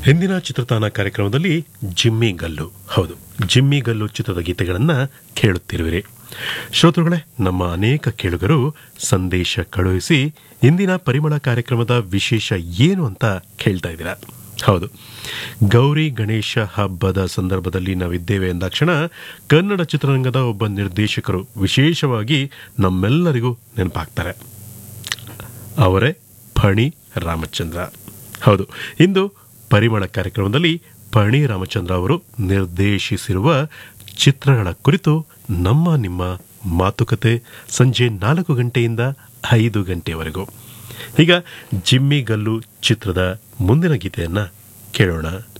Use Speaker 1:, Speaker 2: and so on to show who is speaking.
Speaker 1: ಹಿಂದಿನ ಚಿತ್ರತಾಣ ಕಾರ್ಯಕ್ರಮದಲ್ಲಿ ಜಿಮ್ಮಿ ಗಲ್ಲು ಹೌದು ಜಿಮ್ಮಿ ಗಲ್ಲು ಚಿತ್ರದ ಗೀತೆಗಳನ್ನ ಕೇಳುತ್ತಿರುವಿರಿ ಶ್ರೋತೃಗಳೇ ನಮ್ಮ ಅನೇಕ ಕೇಳುಗರು ಸಂದೇಶ ಕಳುಹಿಸಿ ಇಂದಿನ ಪರಿಮಳ ಕಾರ್ಯಕ್ರಮದ ವಿಶೇಷ ಏನು ಅಂತ ಕೇಳ್ತಾ ಇದ್ದೀರಾ ಹೌದು ಗೌರಿ ಗಣೇಶ ಹಬ್ಬದ ಸಂದರ್ಭದಲ್ಲಿ ನಾವಿದ್ದೇವೆ ಎಂದಾಕ್ಷಣ ಕನ್ನಡ ಚಿತ್ರರಂಗದ ಒಬ್ಬ ನಿರ್ದೇಶಕರು ವಿಶೇಷವಾಗಿ ನಮ್ಮೆಲ್ಲರಿಗೂ ನೆನಪಾಗ್ತಾರೆ ಅವರೇ ಫಣಿ ರಾಮಚಂದ್ರ ಹೌದು ಇಂದು ಪರಿಮಳ ಕಾರ್ಯಕ್ರಮದಲ್ಲಿ ಫಣಿ ರಾಮಚಂದ್ರ ಅವರು ನಿರ್ದೇಶಿಸಿರುವ ಚಿತ್ರಗಳ ಕುರಿತು ನಮ್ಮ ನಿಮ್ಮ ಮಾತುಕತೆ ಸಂಜೆ ನಾಲ್ಕು ಗಂಟೆಯಿಂದ ಐದು ಗಂಟೆಯವರೆಗೂ ಈಗ ಜಿಮ್ಮಿ ಗಲ್ಲು ಚಿತ್ರದ ಮುಂದಿನ ಗೀತೆಯನ್ನ ಕೇಳೋಣ